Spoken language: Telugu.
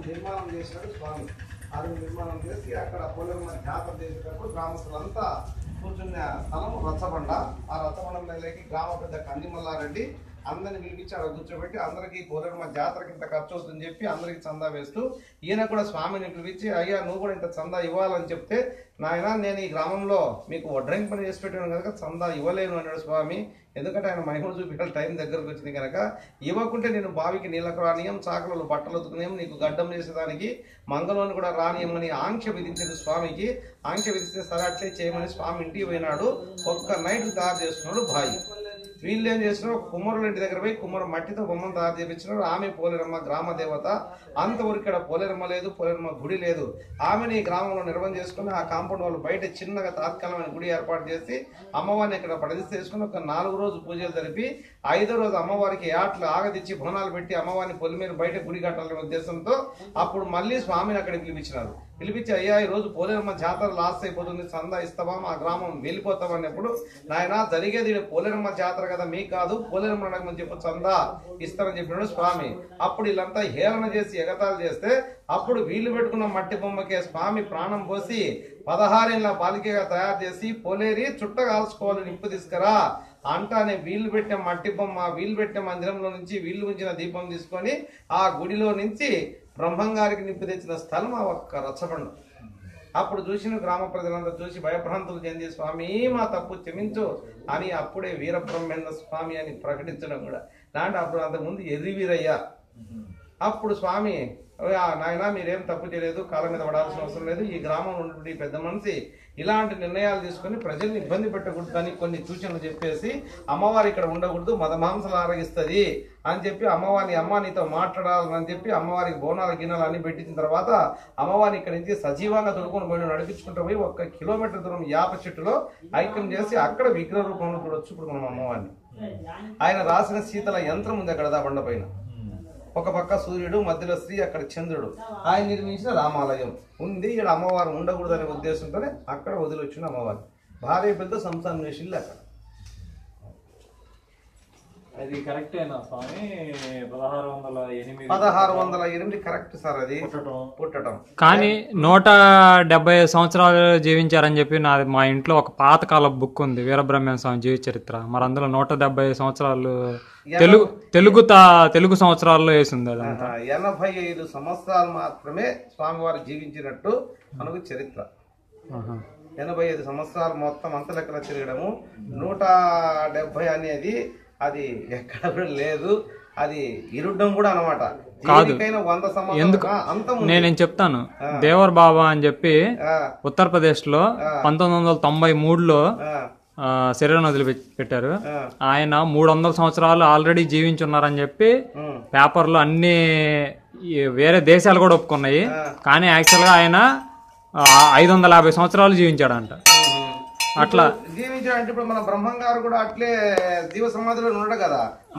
నిర్మాణం చేసినాడు స్వామి అది నిర్మాణం చేసి అక్కడ పోలేరమ్మ జాతర చేసేటప్పుడు గ్రామస్తులంతా కూర్చున్న స్థలం రచ్చబండ ఆ రచ్చబండలోకి గ్రామ పెద్ద కందిమల్లారెడ్డి అందరిని పిలిపించి అక్కడ కూర్చోబెట్టి అందరికీ పోలేరమ్మ జాతరకి ఇంత ఖర్చు అవుతుందని చెప్పి అందరికి చందా వేస్తూ ఈయన కూడా స్వామిని పిలిపించి అయ్యా నువ్వు కూడా ఇంత చందా ఇవ్వాలని చెప్తే నాయన నేను ఈ గ్రామంలో మీకు వడ్రంగి పని చేసి పెట్టాను కనుక చందా ఇవ్వలేను అన్నాడు స్వామి ఎందుకంటే ఆయన మహిమను చూపించాలి టైం దగ్గరకు వచ్చింది కనుక ఇవ్వకుంటే నేను బావికి నీళ్ళకు రానియం చాకలు బట్టలు ఉతుకునేం నీకు గడ్డం చేసేదానికి మంగళవాన్ని కూడా రానియమని ఆంక్ష విధించింది స్వామికి ఆంక్ష విధిస్తే సరే అట్లే చేయమని స్వామి ఇంటికి పోయినాడు ఒక్క నైట్ తయారు చేస్తున్నాడు బాయి వీళ్ళు ఏం చేసినారు కుమ్మరుల ఇంటి దగ్గర పోయి కుమ్మరు మట్టితో బొమ్మను తయారు చేపించినారు ఆమె పోలేరమ్మ గ్రామ దేవత అంతవరకు ఇక్కడ పోలేరమ్మ లేదు పోలేరమ్మ గుడి లేదు ఆమెని ఈ గ్రామంలో నిర్వహణ చేసుకుని ఆ కాంపౌండ్ వాళ్ళు బయట చిన్నగా తాత్కాలమైన గుడి ఏర్పాటు చేసి అమ్మవారిని ఇక్కడ ప్రతిష్ఠ చేసుకుని ఒక నాలుగు రోజు పూజలు జరిపి ఐదో రోజు అమ్మవారికి యాట్లు ఆగదిచ్చి బోనాలు పెట్టి అమ్మవారిని పొలి మీద బయట గుడి కట్టాలనే ఉద్దేశంతో అప్పుడు మళ్ళీ స్వామిని అక్కడికి పిలిపించినారు పిలిపించి అయ్యా ఈ రోజు పోలేరమ్మ జాతర లాస్ట్ అయిపోతుంది చందా ఇస్తావా మా గ్రామం వెళ్ళిపోతాం అన్నప్పుడు నాయన జరిగేది ఈడ పోలేరమ్మ జాతర కదా మీకు కాదు పోలేరమ్మ అడగమని చెప్పు చందా ఇస్తారని చెప్పినాడు స్వామి అప్పుడు వీళ్ళంతా హేళన చేసి ఎగతాళి చేస్తే అప్పుడు వీళ్ళు పెట్టుకున్న మట్టి బొమ్మకే స్వామి ప్రాణం పోసి పదహారేళ్ళ బాలికగా తయారు చేసి పోలేరి చుట్ట కాల్చుకోవాలి నిప్పు తీసుకురా అంటానే వీళ్ళు పెట్టిన మట్టి బొమ్మ వీళ్ళు పెట్టిన మందిరంలో నుంచి వీళ్ళు ఉంచిన దీపం తీసుకొని ఆ గుడిలో నుంచి బ్రహ్మంగారికి నిప్పు తెచ్చిన స్థలం ఆ ఒక్క రచ్చబండ అప్పుడు చూసిన గ్రామ ప్రజలంతా చూసి భయభ్రాంతులు చెంది స్వామి మా తప్పు క్షమించు అని అప్పుడే వీరబ్రహ్మేంద్ర స్వామి అని ప్రకటించడం కూడా దాంట్లో అప్పుడు అంతకుముందు ఎర్రి వీరయ్య అప్పుడు స్వామి "ఓయ్, నాయనా మీరేం తప్పు చేయలేదు కాళ్ళ మీద పడాల్సిన అవసరం లేదు ఈ గ్రామంలో ఉన్నటువంటి ఈ పెద్ద మనిషి ఇలాంటి నిర్ణయాలు తీసుకొని ప్రజల్ని ఇబ్బంది పెట్టకూడదని కొన్ని సూచనలు చెప్పేసి అమ్మవారు ఇక్కడ ఉండకూడదు మదమాంసలు ఆరగిస్తుంది అని చెప్పి అమ్మవారిని అమ్మ నీతో మాట్లాడాలని చెప్పి అమ్మవారికి బోనాల గిన్నెలు అన్ని పెట్టించిన తర్వాత అమ్మవారిని ఇక్కడ నుంచి సజీవంగా తొడుకొని పోయి నడిపించుకుంటూ పోయి ఒక కిలోమీటర్ దూరం యాప చెట్టులో ఐక్యం చేసి అక్కడ విగ్రహ రూపంలో చూడొచ్చు ఇప్పుడు మనం అమ్మవారిని ఆయన రాసిన శీతల యంత్రం ఉంది అక్కడ దా బండ పైన ఒక పక్క సూర్యుడు మధ్యలో స్త్రీ అక్కడ చంద్రుడు ఆయన నిర్మించిన రామాలయం ఉంది ఇక్కడ అమ్మవారు ఉండకూడదనే ఉద్దేశంతోనే అక్కడ వదిలి వచ్చిన అమ్మవారు భార్య పెద్ద సంసారం చేసింది అక్కడ అది కరెక్టేనా స్వామి పదహారు వందల ఎనిమిది పదహారు వందల ఎనిమిది కరెక్ట్ సార్ అది పుట్టడం పుట్టడం కానీ నూట డెబ్బై సంవత్సరాలు జీవించారని చెప్పి నాది మా ఇంట్లో ఒక పాతకాల బుక్ ఉంది వీరబ్రహ్మణ్య స్వామి జీవిత చరిత్ర మరి అందులో నూట డెబ్బై సంవత్సరాలు తెలుగు తెలుగు తా తెలుగు సంవత్సరాల్లో వేసింది అదంతా ఆ, ఎనభై ఐదు సంవత్సరాలు మాత్రమే స్వామివారు జీవించినట్టు మనకు చరిత్ర ఆహా. ఎనభై ఐదు సంవత్సరాలు మొత్తం అంత లెక్కన తిరగడము నూట డెబ్బై అనేది అది ఎక్కడ కూడా లేదు అది ఇరుడ్డం కూడా అనమాట దేనికైనా వంద సంవత్సరాలు అంతం ఉంది. నేనేం చెప్తాను దేవర్ బాబా అని చెప్పి ఆ, ఉత్తరప్రదేశ్ లో పంతొమ్మిది వందల తొంభై మూడులో ఆ, శరీరం వదిలి పెట్టారు ఆ, ఆయన మూడు వందల సంవత్సరాలు ఆల్రెడీ జీవించున్నారని చెప్పి ఉమ్, పేపర్లో అన్ని ఈ వేరే దేశాలు కూడా ఒప్పుకున్నాయి కానీ యాక్చువల్గా ఆయన ఆ, ఐదు వందల యాభై సంవత్సరాలు జీవించాడంట ఉమ్. అట్లా జీవించాడంటే ఇప్పుడు మన బ్రహ్మం గారు కూడా అట్లే జీవ సమాధిలో ఉండడు కదా